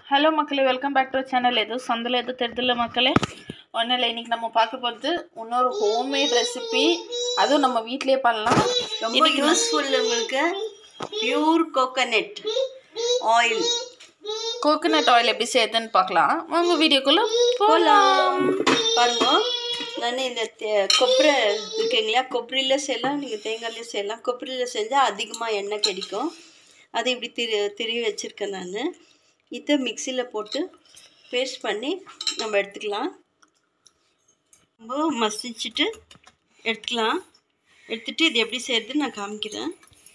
hello மக்களே welcome back to channel எதுவும் சந்தில் எதுவும் தெரிதில்ல மக்களே ஒன்றும் இல்லை இன்றைக்கி நம்ம பார்க்க போகிறது இன்னொரு ஹோம்மேட் ரெசிபி அதுவும் நம்ம வீட்லேயே பண்ணலாம் ரொம்ப இதுக்கு நான் யூஸ்ஃபுல் உங்களுக்கு pure coconut oil coconut oil எப்படி செய்யுதுன்னு பார்க்கலாம் உங்கள் வீடியோக்குள்ளே போகலாம் பாருங்க நான் இந்த தே- கொப்பரை இருக்கீங்களா கொப்பரியில் செய்யலாம் நீங்கள் தேங்காயிலையும் செய்யலாம் கொப்பரியில் செஞ்சால் அதிகமாக எண்ணெய் கிடைக்கும் அதை இப்படி திரு திருவி வச்சுருக்கேன் நான் இதை மிக்சியில் போட்டு பேஸ்ட் பண்ணி நம்ம எடுத்துக்கலாம் ரொம்ப மசிச்சுட்டு எடுத்துக்கலாம் எடுத்துட்டு இது எப்படி செய்யறதுன்னு நான் காமிக்கிறேன்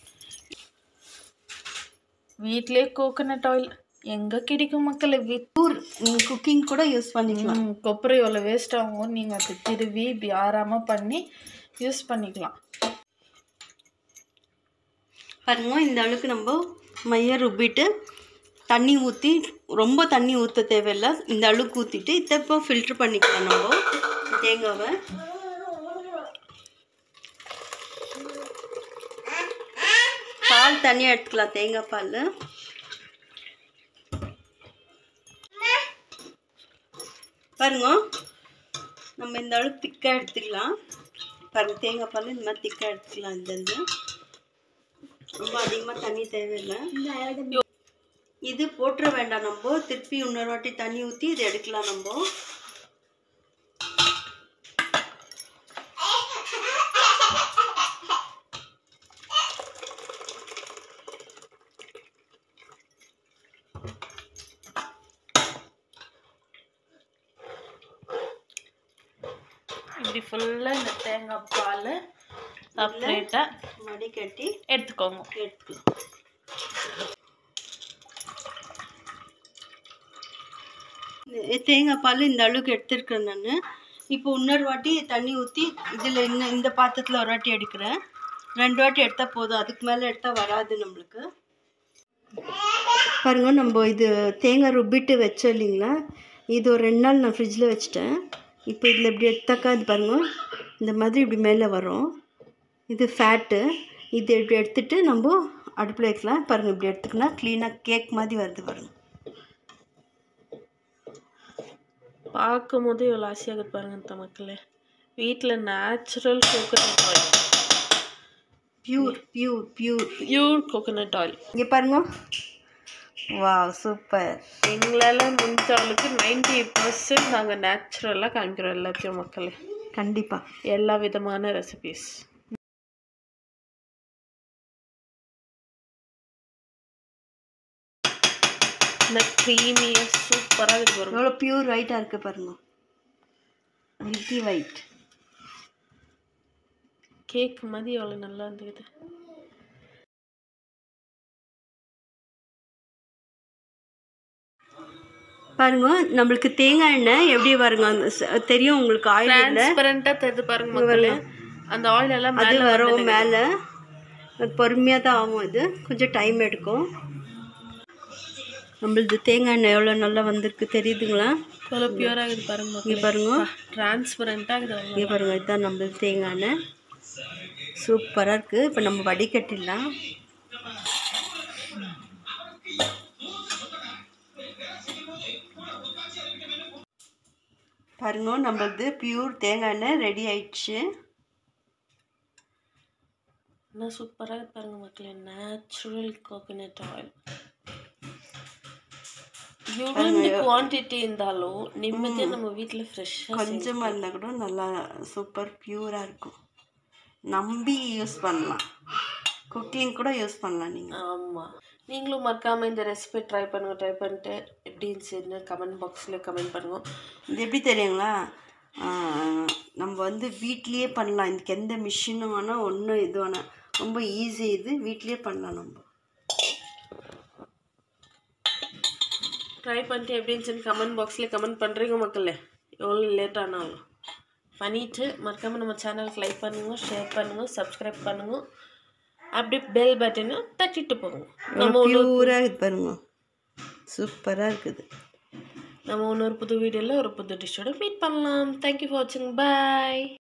வீட்லேயே கோகனட் ஆயில் எங்கே கிடைக்கும் மக்களே வீட் ஊர் நீங்கள் குக்கிங் கூட யூஸ் பண்ணிக்கலாம் ம், கொப்பரை எவ்வளோ வேஸ்ட் ஆகும் நீங்கள் அதை திருவி இப்படி ஆறாமல் பண்ணி யூஸ் பண்ணிக்கலாம் பாருங்க இந்த அளவுக்கு நம்ம மைய ருப்பிட்டு தண்ணி ஊற்றி ரொம்ப தண்ணி ஊற்ற தேவையில்லை இந்த அளவுக்கு ஊற்றிட்டு இதை இப்போ ஃபில்ட்ரு பண்ணிக்கலாம் நம்ம தேங்காவை பால் தனியாக எடுத்துக்கலாம் தேங்காய் பால் பாருங்க நம்ம இந்த அளவுக்கு திக்காக எடுத்துக்கலாம் பாருங்க தேங்காய் பால் இந்த மாதிரி திக்காக எடுத்துக்கலாம் இந்த இது ரொம்ப அதிகமாக தண்ணி தேவையில்லை இது போட்டுற வேண்டாம் நம்ம திருப்பி இன்னொரு வாட்டி தண்ணி ஊற்றி இது எடுக்கலாம் நம்ம இப்படி ஃபுல்லாக இந்த தேங்காய் பால் செப்பரேட்டாக வடிகட்டி எடுத்துக்கோங்க எடுத்துக்கலாம் இந்த தேங்காய் பால் இந்த அளவுக்கு எடுத்துருக்கேன் நான் இப்போ இன்னொரு வாட்டி தண்ணி ஊற்றி இதில் இன்னும் இந்த பாத்திரத்தில் ஒரு வாட்டி எடுக்கிறேன் ரெண்டு வாட்டி எடுத்தால் போதும் அதுக்கு மேலே எடுத்தால் வராது நம்மளுக்கு பாருங்க நம்ம இது தேங்காய் ருப்பிட்டு வச்சோம் இல்லைங்களா இது ஒரு ரெண்டு நாள் நான் ஃப்ரிட்ஜில் வச்சுட்டேன் இப்போ இதில் இப்படி எடுத்தாக்கா இது பாருங்க இந்த மாதிரி இப்படி மேலே வரும் இது ஃபேட்டு இது இப்படி எடுத்துட்டு நம்ம அடுப்பில் வைக்கலாம் பாருங்கள் இப்படி எடுத்துக்கினா க்ளீனாக கேக் மாதிரி வருது பாருங்க பார்க்கும் போது இவ்வளோ ஆசையாக பாருங்க இந்த மக்களே வீட்டில் natural coconut oil pure pure pure pure coconut oil இங்கே பாருங்க வா சூப்பர் எங்களால் முடிஞ்ச அளவுக்கு நைன்டி பர்சன்ட் நாங்கள் நேச்சுரலாக காமிக்கிறோம் எல்லாத்தையும் மக்களே கண்டிப்பாக எல்லா விதமான ரெசிபீஸ் இந்த க்ரீமியாக சூப்பராக இருக்கு பாருங்க எவ்வளோ பியூர் ஒயிட்டாக இருக்குது பாருங்க மில்கி ஒயிட் கேக் மாதிரி எவ்வளோ நல்லா இருந்துக்குது பாருங்க நம்மளுக்கு தேங்காய் எண்ணெய் எப்படி பாருங்க அந்த ச- தெரியும் உங்களுக்கு ஆயில் இல்லை டிரான்ஸ்பரண்ட்டாக தெரியுது பாருங்க மக்களே அந்த ஆயில் எல்லாம் அது மேலே வரும் மேலே பொறுமையாக தான் ஆகும் இது கொஞ்சம் டைம் எடுக்கும் நம்மளது தேங்காய் எண்ணெய் எவ்வளோ நல்லா வந்திருக்கு தெரியுதுங்களா எவ்வளோ பியூராக இருக்குது பாருங்க இங்கே பாருங்க டிரான்ஸ்பரண்ட்டாக இருக்குது இங்கே பாருங்க இதுதான் நம்மளது தேங்காய் எண்ணெய் சூப்பராக இருக்குது இப்போ நம்ம வடிகட்டிடலாம் பாருங்க நம்மளது பியூர் தேங்காய் எண்ணெய் ரெடி ஆயிடுச்சு என்ன சூப்பராக பாருங்க மக்களே நேச்சுரல் கோகனட் ஆயில் எவ்வளோ குவான்டிட்டி இருந்தாலும் நிம்மதியாக நம்ம வீட்டில் ஃப்ரெஷ்ஷாக கொஞ்சமாக இருந்தால் கூட நல்லா சூப்பர் பியூராக இருக்கும் நம்பி யூஸ் பண்ணலாம் குக்கிங் கூட யூஸ் பண்ணலாம் நீங்கள் ஆமாம் நீங்களும் மறக்காமல் இந்த ரெசிபி ட்ரை பண்ணுங்க ட்ரை பண்ணிட்டு எப்படி இருந்துச்சுன்னு கமெண்ட் பாக்ஸில் கமெண்ட் பண்ணுங்க இது எப்படி தெரியுங்களா ஆஹ், நம்ம வந்து வீட்லேயே பண்ணலாம் இதுக்கு எந்த மிஷினும் வேணால் ஒன்றும் இது வேணால் ரொம்ப ஈஸி இது வீட்லேயே பண்ணலாம் நம்ம ட்ரை பண்ணிட்டு எப்படி இருந்துச்சுன்னு கமெண்ட் பாக்ஸில் கமெண்ட் பண்ணுறீங்க மக்களே எவ்வளோ லேட் ஆனாலும் பண்ணிவிட்டு மறக்காமல் நம்ம சேனலுக்கு லைக் பண்ணுங்க ஷேர் பண்ணுங்க சப்ஸ்கிரைப் பண்ணுங்க அப்படி பெல் பட்டனை தட்டிட்டு போங்க நம்ம பியூராக இது பாருங்க சூப்பராக இருக்குது நம்ம இன்னொரு புது வீடியோவில் ஒரு புது டிஷ்ஷோட மீட் பண்ணலாம் தேங்க்யூ ஃபார் வாட்சிங் பாய்